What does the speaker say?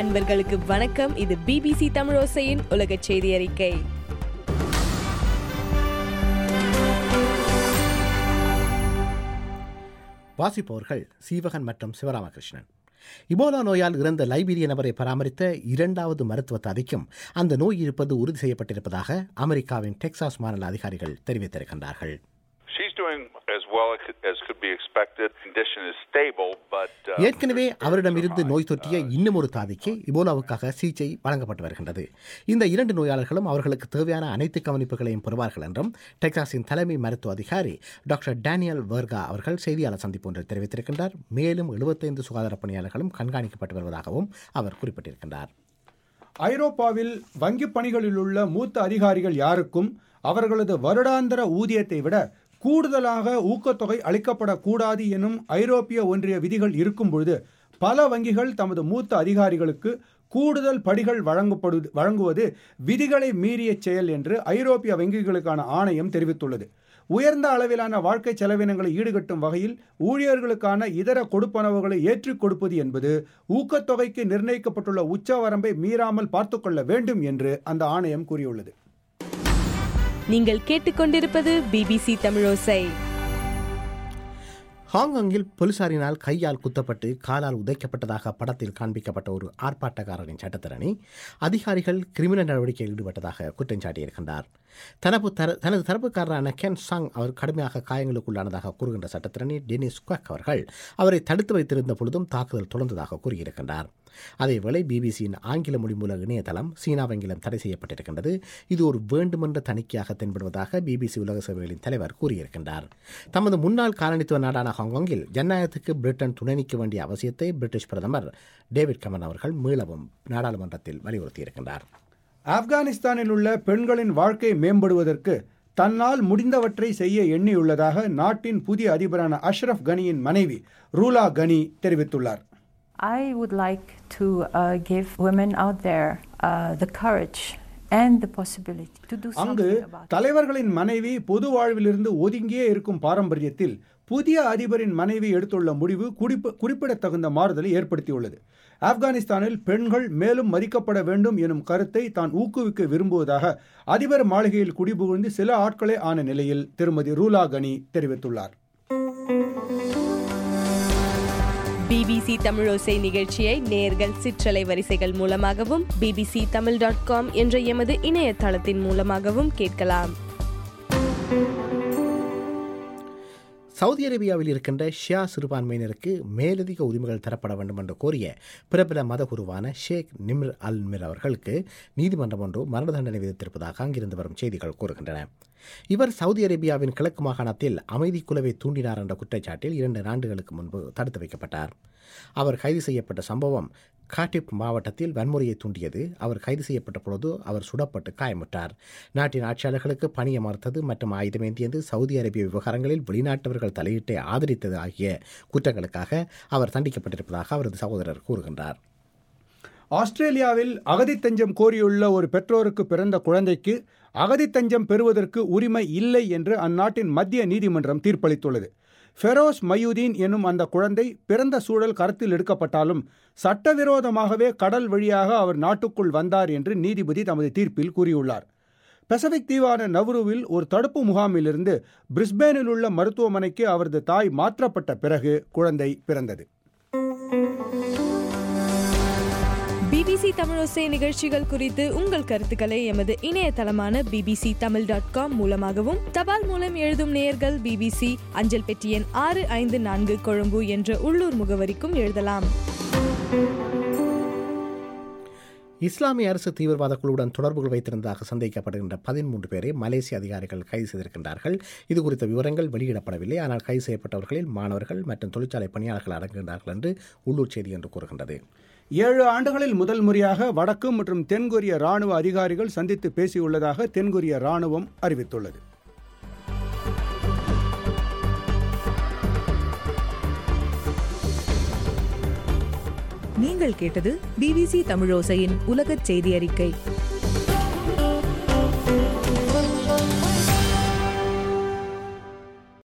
நண்பர்களுக்கு வணக்கம் இது பிபிசி தமிழோசையின் உலக செய்தி அறிக்கை வாசிப்பவர்கள் சீவகன் மற்றும் சிவராமகிருஷ்ணன் இபோலா நோயால் இறந்த லைபீரிய நபரை பராமரித்த இரண்டாவது மருத்துவ தாதிக்கும் அந்த நோய் இருப்பது உறுதி செய்யப்பட்டிருப்பதாக அமெரிக்காவின் டெக்சாஸ் மாநில அதிகாரிகள் தெரிவித்திருக்கின்றார்கள் She's doing as well as could be expected. Condition is stable, but uh, ஏற்கனவே அவரிடமிருந்து நோய் தொற்றிய இன்னும் ஒரு தாதிக்கு இபோலாவுக்காக சிகிச்சை வழங்கப்பட்டு வருகின்றது இந்த இரண்டு நோயாளர்களும் அவர்களுக்கு தேவையான அனைத்து கவனிப்புகளையும் பெறுவார்கள் என்றும் டெக்சாஸின் தலைமை மருத்துவ அதிகாரி டாக்டர் டேனியல் வர்கா அவர்கள் செய்தியாளர் சந்திப்பு ஒன்றில் தெரிவித்திருக்கின்றார் மேலும் 75 சுகாதார பணியாளர்களும் கண்காணிக்கப்பட்டு வருவதாகவும் அவர் குறிப்பிட்டிருக்கின்றார் ஐரோப்பாவில் வங்கிப் பணிகளில் உள்ள மூத்த அதிகாரிகள் யாருக்கும் அவர்களது வருடாந்திர ஊதியத்தை விட கூடுதலாக ஊக்கத்தொகை அளிக்கப்படக்கூடாது எனும் ஐரோப்பிய ஒன்றிய விதிகள் இருக்கும் பொழுது பல வங்கிகள் தமது மூத்த அதிகாரிகளுக்கு கூடுதல் படிகள் வழங்கப்படு வழங்குவது விதிகளை மீறிய செயல் என்று ஐரோப்பிய வங்கிகளுக்கான ஆணையம் தெரிவித்துள்ளது உயர்ந்த அளவிலான வாழ்க்கை செலவினங்களை ஈடுகட்டும் வகையில் ஊழியர்களுக்கான இதர கொடுப்பனவுகளை ஏற்றிக் கொடுப்பது என்பது ஊக்கத்தொகைக்கு நிர்ணயிக்கப்பட்டுள்ள உச்சவரம்பை மீறாமல் பார்த்துக்கொள்ள வேண்டும் என்று அந்த ஆணையம் கூறியுள்ளது நீங்கள் கேட்டுக்கொண்டிருப்பது பிபிசி தமிழோசை ஹாங்காங்கில் போலீசாரினால் கையால் குத்தப்பட்டு காலால் உதைக்கப்பட்டதாக படத்தில் காண்பிக்கப்பட்ட ஒரு ஆர்ப்பாட்டக்காரரின் சட்டத்திரணி அதிகாரிகள் கிரிமினல் நடவடிக்கையில் ஈடுபட்டதாக குற்றம் சாட்டியிருக்கின்றார் தனது தர தனது தரப்புக்காரரான கென் சாங் அவர் கடுமையாக காயங்களுக்குள்ளானதாக கூறுகின்ற சட்டத்திரணி டெனிஸ் குவக் அவர்கள் அவரை தடுத்து வைத்திருந்த பொழுதும் தாக்குதல் தொடர்ந்ததாக கூறியிருக்கின்றார் அதேவேளை பிபிசியின் ஆங்கில மொழி மூல இணையதளம் சீனாவங்கிலம் தடை செய்யப்பட்டிருக்கின்றது இது ஒரு வேண்டுமென்ற தணிக்கையாக தென்படுவதாக பிபிசி உலக சேவைகளின் தலைவர் கூறியிருக்கின்றார் தமது முன்னாள் காலனித்துவ நாடான ஹாங்காங்கில் ஜனநாயகத்துக்கு பிரிட்டன் துணை நிற்க வேண்டிய அவசியத்தை பிரிட்டிஷ் பிரதமர் டேவிட் கமன் அவர்கள் மீளவும் நாடாளுமன்றத்தில் வலியுறுத்தியிருக்கின்றார் ஆப்கானிஸ்தானில் உள்ள பெண்களின் வாழ்க்கை மேம்படுவதற்கு தன்னால் முடிந்தவற்றை செய்ய எண்ணியுள்ளதாக நாட்டின் புதிய அதிபரான அஷ்ரஃப் கனியின் மனைவி ரூலா கனி தெரிவித்துள்ளார் I would like to uh, give women out there uh, the courage and the possibility to do அங்கு something about it. தலைவர்களின் மனைவி பொது வாழ்விலிருந்து ஒதுங்கியே இருக்கும் பாரம்பரியத்தில் புதிய அதிபரின் மனைவி எடுத்துள்ள முடிவு குறிப்பு குறிப்பிடத்தகுந்த மாறுதலை ஏற்படுத்தியுள்ளது ஆப்கானிஸ்தானில் பெண்கள் மேலும் மதிக்கப்பட வேண்டும் எனும் கருத்தை தான் ஊக்குவிக்க விரும்புவதாக அதிபர் மாளிகையில் குடிபுகுந்து சில ஆட்களே ஆன நிலையில் திருமதி ரூலா கனி தெரிவித்துள்ளார் பிபிசி தமிழோசை நிகழ்ச்சியை நேர்கள் சிற்றலை வரிசைகள் மூலமாகவும் பிபிசி தமிழ் டாட் காம் என்ற எமது இணையதளத்தின் மூலமாகவும் கேட்கலாம் சவுதி அரேபியாவில் இருக்கின்ற ஷியா சிறுபான்மையினருக்கு மேலதிக உரிமைகள் தரப்பட வேண்டும் என்று கோரிய பிரபல மதகுருவான ஷேக் நிம்ர் அல் மிர் அவர்களுக்கு நீதிமன்றம் ஒன்று மரண தண்டனை விதித்திருப்பதாக அங்கிருந்து வரும் செய்திகள் கூறுகின்றன இவர் சவுதி அரேபியாவின் கிழக்கு மாகாணத்தில் அமைதி குலவை தூண்டினார் என்ற குற்றச்சாட்டில் இரண்டு ஆண்டுகளுக்கு முன்பு தடுத்து வைக்கப்பட்டார் அவர் கைது செய்யப்பட்ட சம்பவம் காட்டிப் மாவட்டத்தில் வன்முறையை தூண்டியது அவர் கைது செய்யப்பட்ட பொழுது அவர் சுடப்பட்டு காயமுற்றார் நாட்டின் ஆட்சியாளர்களுக்கு பணிய மறுத்தது மற்றும் ஆயுதமேந்தியது சவுதி அரேபிய விவகாரங்களில் வெளிநாட்டவர்கள் தலையீட்டை ஆதரித்தது ஆகிய குற்றங்களுக்காக அவர் தண்டிக்கப்பட்டிருப்பதாக அவரது சகோதரர் கூறுகின்றார் ஆஸ்திரேலியாவில் அகதி தஞ்சம் கோரியுள்ள ஒரு பெற்றோருக்கு பிறந்த குழந்தைக்கு அகதி தஞ்சம் பெறுவதற்கு உரிமை இல்லை என்று அந்நாட்டின் மத்திய நீதிமன்றம் தீர்ப்பளித்துள்ளது ஃபெரோஸ் மயூதீன் என்னும் அந்த குழந்தை பிறந்த சூழல் கருத்தில் எடுக்கப்பட்டாலும் சட்டவிரோதமாகவே கடல் வழியாக அவர் நாட்டுக்குள் வந்தார் என்று நீதிபதி தமது தீர்ப்பில் கூறியுள்ளார் பசிபிக் தீவான நவ்ருவில் ஒரு தடுப்பு முகாமிலிருந்து பிரிஸ்பேனில் உள்ள மருத்துவமனைக்கு அவரது தாய் மாற்றப்பட்ட பிறகு குழந்தை பிறந்தது பிபிசி தமிழோசை நிகழ்ச்சிகள் குறித்து உங்கள் கருத்துக்களை எமது இணையதளமான பிபிசி தமிழ் டாட் காம் மூலமாகவும் தபால் மூலம் எழுதும் நேயர்கள் பிபிசி அஞ்சல் பெட்டி எண் ஆறு ஐந்து நான்கு கொழும்பு என்ற உள்ளூர் முகவரிக்கும் எழுதலாம் இஸ்லாமிய அரசு தீவிரவாத குழுவுடன் தொடர்புகள் வைத்திருந்ததாக சந்தேகிக்கப்படுகின்ற பதிமூன்று பேரை மலேசிய அதிகாரிகள் கைது செய்திருக்கின்றார்கள் இது குறித்த விவரங்கள் வெளியிடப்படவில்லை ஆனால் கைது செய்யப்பட்டவர்களில் மாணவர்கள் மற்றும் தொழிற்சாலை பணியாளர்கள் அடங்குகின்றார்கள் என்று உள்ளூர் செய்தி என்று கூறுகின்றது ஏழு ஆண்டுகளில் முதல் முறையாக வடக்கு மற்றும் தென்கொரிய ராணுவ அதிகாரிகள் சந்தித்து பேசியுள்ளதாக தென்கொரிய ராணுவம் அறிவித்துள்ளது நீங்கள் கேட்டது பிபிசி தமிழோசையின் உலகச் செய்தி அறிக்கை